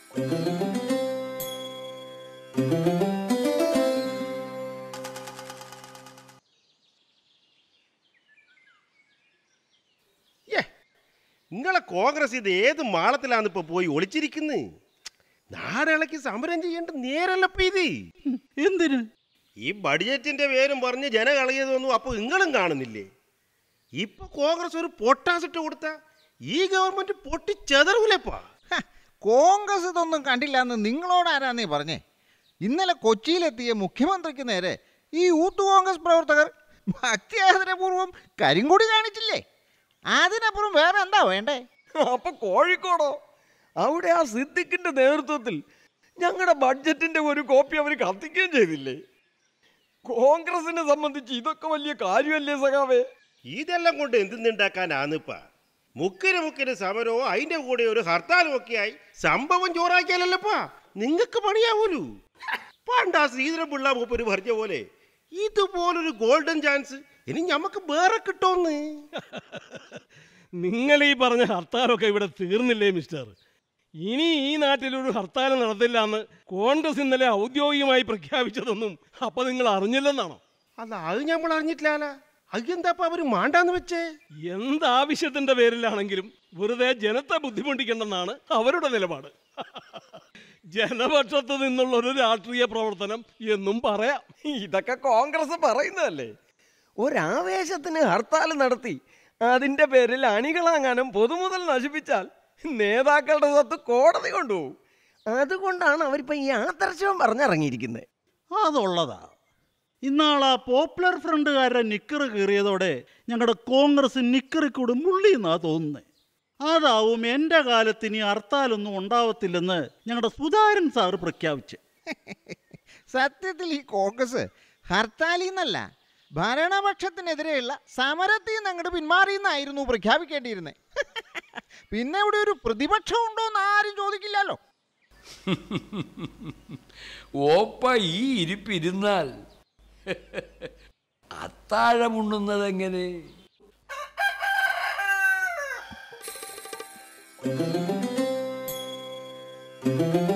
ഏ നിങ്ങളെ കോൺഗ്രസ് ഇത് ഏത് മാളത്തിലാണ് ഇപ്പൊ പോയി ഒളിച്ചിരിക്കുന്നത് നാടിളക്കി സമരം ചെയ്യേണ്ട നേരല്ലപ്പ ഇത് എന്തിന് ഈ ബഡ്ജറ്റിന്റെ പേരും പറഞ്ഞ് ജന കളയതൊന്നും അപ്പൊ നിങ്ങളും കാണുന്നില്ലേ ഇപ്പൊ കോൺഗ്രസ് ഒരു പൊട്ടാസിട്ട് കൊടുത്ത ഈ ഗവൺമെന്റ് പൊട്ടിച്ചെതറൂലേപ്പാ ഹ, കോൺഗ്രസ് ഇതൊന്നും കണ്ടില്ല എന്ന് നിങ്ങളോട് ആരാന്നേ പറഞ്ഞേ ഇന്നലെ കൊച്ചിയിലെത്തിയ മുഖ്യമന്ത്രിക്ക് നേരെ ഈ യൂത്ത് കോൺഗ്രസ് പ്രവർത്തകർ ഭക്തിയാദരപൂർവ്വം കരിങ്കൊടി കാണിച്ചില്ലേ അതിനപ്പുറം വേറെ എന്താ വേണ്ടേ അപ്പൊ കോഴിക്കോടോ അവിടെ ആ സിദ്ദിഖിന്റെ നേതൃത്വത്തിൽ ഞങ്ങളുടെ ബഡ്ജറ്റിന്റെ ഒരു കോപ്പി അവർ കത്തിക്കുകയും ചെയ്തില്ലേ കോൺഗ്രസിനെ സംബന്ധിച്ച് ഇതൊക്കെ വലിയ കാര്യമല്ലേ സഖാവേ ഇതെല്ലാം കൊണ്ട് എന്തുണ്ടാക്കാനാന്നിപ്പ മുക്കിന് മുക്കിന് സമരവും അതിന്റെ കൂടെ ഒരു ഹർത്താലും ഒക്കെ ആയി സംഭവം ചോറാക്കിയാലല്ലപ്പാ നിങ്ങക്ക് പണിയാവൂലൂ പണ്ടാ ശ്രീധരപിള്ള മൂപ്പര് പറഞ്ഞ പോലെ ഇതുപോലൊരു ഗോൾഡൻ ചാൻസ് ഇനി ഞമ്മക്ക് വേറെ കിട്ടുമെന്ന് നിങ്ങൾ ഈ പറഞ്ഞ ഹർത്താലൊക്കെ ഇവിടെ തീർന്നില്ലേ മിസ്റ്റർ ഇനി ഈ നാട്ടിലൊരു ഹർത്താൽ നടത്തില്ല എന്ന് കോൺഗ്രസ് ഇന്നലെ ഔദ്യോഗികമായി പ്രഖ്യാപിച്ചതൊന്നും അപ്പൊ നിങ്ങൾ അറിഞ്ഞില്ലെന്നാണോ അല്ല അത് നമ്മൾ അറിഞ്ഞിട്ടില്ല അതെന്താപ്പ അവര് മാണ്ടാന്ന് വെച്ചേ എന്താവശ്യത്തിന്റെ പേരിലാണെങ്കിലും വെറുതെ ജനത്തെ ബുദ്ധിമുട്ടിക്കണ്ടെന്നാണ് അവരുടെ നിലപാട് ജനപക്ഷത്ത് നിന്നുള്ള ഒരു രാഷ്ട്രീയ പ്രവർത്തനം എന്നും പറയാം ഇതൊക്കെ കോൺഗ്രസ് പറയുന്നതല്ലേ ഒരാവേശത്തിന് ഹർത്താൽ നടത്തി അതിന്റെ പേരിൽ അണികളാങ്ങാനും പൊതുമുതൽ നശിപ്പിച്ചാൽ നേതാക്കളുടെ സ്വത്ത് കോടതി കൊണ്ടുപോകും അതുകൊണ്ടാണ് അവരിപ്പോ ഈ ആദർശവും പറഞ്ഞിറങ്ങിയിരിക്കുന്നത് അതുള്ളതാ ഇന്നാളാ പോപ്പുലർ ഫ്രണ്ടുകാരുടെ നിക്കറ് കീറിയതോടെ ഞങ്ങളുടെ കോൺഗ്രസ് നിക്കറിൽ കൂടെ മുള്ളിയെന്നാ തോന്നുന്നത് അതാവും എൻ്റെ കാലത്ത് ഇനി ഹർത്താലൊന്നും ഉണ്ടാവത്തില്ലെന്ന് ഞങ്ങളുടെ സുധാരൻ സാറ് പ്രഖ്യാപിച്ച് സത്യത്തിൽ ഈ കോൺഗ്രസ് ഹർത്താലിൽ നിന്നല്ല ഭരണപക്ഷത്തിനെതിരെയുള്ള സമരത്തിൽ നിന്ന് അങ്ങോട്ട് പിന്മാറിയെന്നായിരുന്നു പ്രഖ്യാപിക്കേണ്ടിയിരുന്നത് പിന്നെ ഇവിടെ ഒരു പ്രതിപക്ഷം ഉണ്ടോ എന്ന് ആരും ചോദിക്കില്ലല്ലോ ഓപ്പ ഈ ഇരിപ്പിരുന്നാൽ അത്താഴമുണ്ണുന്നത് എങ്ങനെ ആ